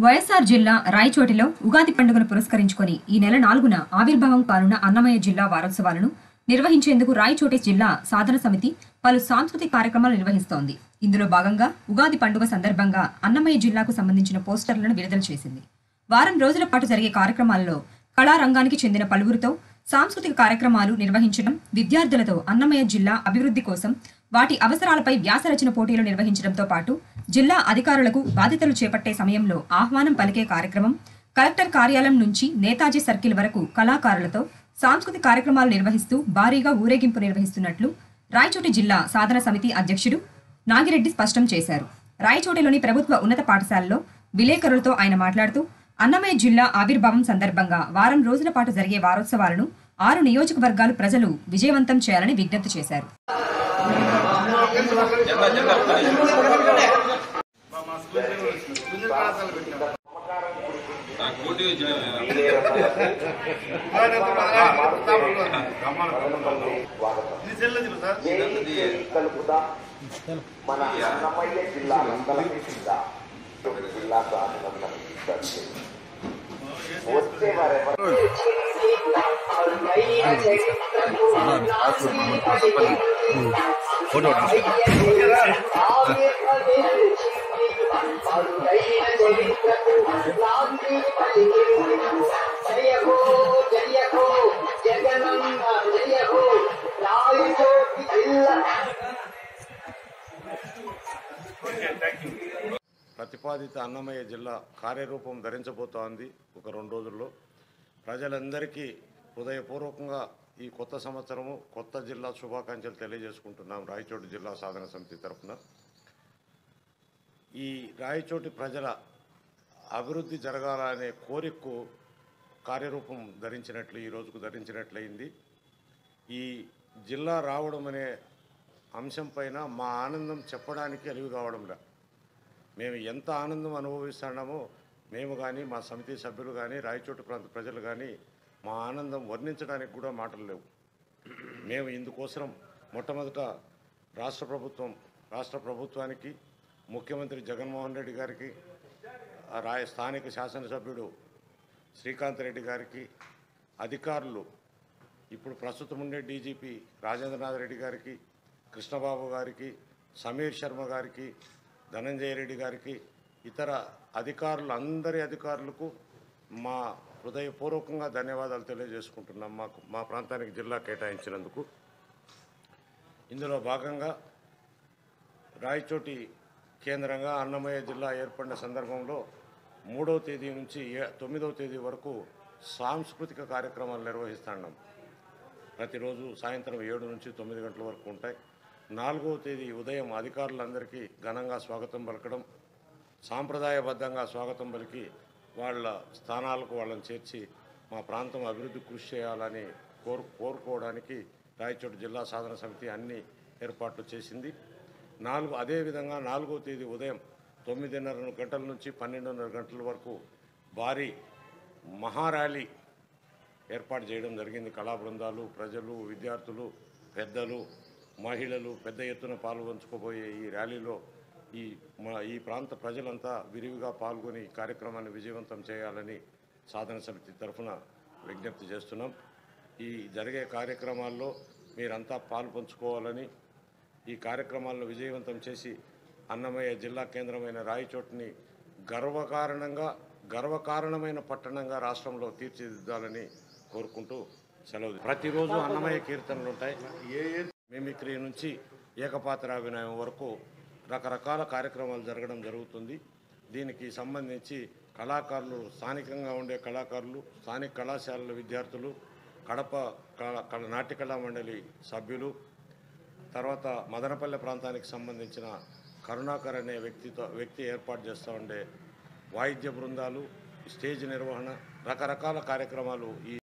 వైఎస్ఆర్ జిల్లా రాయచోటిలో ఉగాది పండుగను పురస్కరించుకొని ఈ నెల నాలుగున ఆవిర్భావం కానున్న అన్నమయ్య జిల్లా వారోత్సవాలను నిర్వహించేందుకు రాయచోటి జిల్లా సాధన సమితి పలు సాంస్కృతిక కార్యక్రమాలు నిర్వహిస్తోంది ఇందులో భాగంగా ఉగాది పండుగ సందర్భంగా అన్నమయ్య జిల్లాకు సంబంధించిన పోస్టర్లను విడుదల చేసింది వారం రోజుల పాటు జరిగే కార్యక్రమాల్లో కళారంగానికి చెందిన పలువురితో సాంస్కృతిక కార్యక్రమాలు నిర్వహించడం విద్యార్థులతో అన్నమయ్య జిల్లా అభివృద్ధి కోసం వాటి అవసరాలపై వ్యాసరచన పోటీలు నిర్వహించడంతో పాటు జిల్లా అధికారులకు బాధ్యతలు చేపట్టే సమయంలో ఆహ్వానం పలికే కార్యక్రమం కలెక్టర్ కార్యాలయం నుంచి నేతాజీ సర్కిల్ వరకు కళాకారులతో సాంస్కృతిక కార్యక్రమాలు నిర్వహిస్తూ భారీగా ఊరేగింపు నిర్వహిస్తున్నట్లు రాయచోటి జిల్లా సాధన సమితి అధ్యక్షుడు నాగిరెడ్డి స్పష్టం చేశారు రాయచోటిలోని ప్రభుత్వ ఉన్నత పాఠశాలలో విలేకరులతో ఆయన మాట్లాడుతూ అన్నమయ్య జిల్లా ఆవిర్భావం సందర్భంగా వారం రోజుల పాటు జరిగే వారోత్సవాలను ఆరు నియోజకవర్గాలు ప్రజలు విజయవంతం చేయాలని విజ్ఞప్తి చేశారు నాకు పోటీ వచ్చిన ఇది చెల్లదు సార్ కలుపుదాం మన అన్నమయ్య జిల్లా నందల కింద జిల్లా ప్రాంతంలో వచ్చే వారెవరు జయహో జయహో జగనంద జయహో రాయచోటి జిల్లా ప్రతిపాదిత అన్నమయ్య జిల్లా కార్యరూపం ధరించబోతోంది ఒక రెండు రోజుల్లో ప్రజలందరికీ హృదయపూర్వకంగా ఈ కొత్త సంవత్సరము కొత్త జిల్లా శుభాకాంక్షలు తెలియజేసుకుంటున్నాం రాయచోటి జిల్లా సాధన సమితి తరఫున ఈ రాయచోటి ప్రజల అభివృద్ధి జరగాలనే కోరికకు కార్యరూపం ధరించినట్లు ఈ రోజుకు ధరించినట్లయింది ఈ జిల్లా రావడం అనే అంశం పైన మా ఆనందం చెప్పడానికి అలివి కావడంలా మేము ఎంత ఆనందం అనుభవిస్తున్నామో మేము కానీ మా సమితి సభ్యులు కానీ రాయచోటి ప్రాంత ప్రజలు కానీ మా ఆనందం వర్ణించడానికి కూడా మాటలు లేవు మేము ఇందుకోసం మొట్టమొదట రాష్ట్ర ప్రభుత్వం రాష్ట్ర ప్రభుత్వానికి ముఖ్యమంత్రి జగన్మోహన్ రెడ్డి గారికి ఆ రాయ స్థానిక శాసనసభ్యుడు శ్రీకాంత్ రెడ్డి గారికి అధికారులు ఇప్పుడు ప్రస్తుతం ఉండే డీజీపీ రాజేంద్రనాథ్ రెడ్డి గారికి కృష్ణబాబు గారికి సమీర్ శర్మ గారికి ధనంజయ రెడ్డి గారికి ఇతర అధికారులు అందరి అధికారులకు మా హృదయపూర్వకంగా ధన్యవాదాలు తెలియజేసుకుంటున్నాం మాకు మా ప్రాంతానికి జిల్లా కేటాయించినందుకు ఇందులో భాగంగా రాయచోటి కేంద్రంగా అన్నమయ్య జిల్లా ఏర్పడిన సందర్భంలో మూడవ తేదీ నుంచి ఏ- తొమ్మిదవ తేదీ వరకు సాంస్కృతిక కార్యక్రమాలు నిర్వహిస్తున్నాం ప్రతిరోజు సాయంత్రం ఏడు నుంచి తొమ్మిది గంటల వరకు ఉంటాయి నాలుగవ తేదీ ఉదయం అధికారులందరికీ ఘనంగా స్వాగతం పలకడం సాంప్రదాయబద్ధంగా స్వాగతం పలికి వాళ్ళ స్థానాలకు వాళ్ళని చేర్చి మా ప్రాంతం అభివృద్ధి కృషి చేయాలని కోరు కోరుకోవడానికి రాయచోటి జిల్లా సాధన సమితి అన్ని ఏర్పాట్లు చేసింది నాలుగు అదేవిధంగా నాలుగో తేదీ ఉదయం తొమ్మిదిన్నర గంటల నుంచి పన్నెండున్నర గంటల వరకు భారీ మహార్యాలీ ఏర్పాటు చేయడం జరిగింది కళా బృందాలు ప్రజలు విద్యార్థులు పెద్దలు మహిళలు పెద్ద ఎత్తున పాల్గొంచుకోబోయే ఈ ర్యాలీలో ఈ మా ఈ ప్రాంత ప్రజలంతా విరివిగా పాల్గొని ఈ కార్యక్రమాన్ని విజయవంతం చేయాలని సాధన సమితి తరఫున విజ్ఞప్తి చేస్తున్నాం ఈ జరిగే కార్యక్రమాల్లో మీరంతా పాలు పంచుకోవాలని ఈ కార్యక్రమాలను విజయవంతం చేసి అన్నమయ్య జిల్లా కేంద్రమైన రాయచోటిని గర్వకారణంగా గర్వకారణమైన పట్టణంగా రాష్ట్రంలో తీర్చిదిద్దాలని కోరుకుంటూ సెలవు ప్రతిరోజు అన్నమయ్య కీర్తనలు ఉంటాయి మిమిక్రీ నుంచి ఏకపాత్రాభినయం వరకు రకరకాల కార్యక్రమాలు జరగడం జరుగుతుంది దీనికి సంబంధించి కళాకారులు స్థానికంగా ఉండే కళాకారులు స్థానిక కళాశాలల విద్యార్థులు కడప కళా కళ నాట్య కళా మండలి సభ్యులు తర్వాత మదనపల్లె ప్రాంతానికి సంబంధించిన కరుణాకర్ అనే వ్యక్తితో వ్యక్తి ఏర్పాటు చేస్తూ ఉండే వాయిద్య బృందాలు స్టేజ్ నిర్వహణ రకరకాల కార్యక్రమాలు ఈ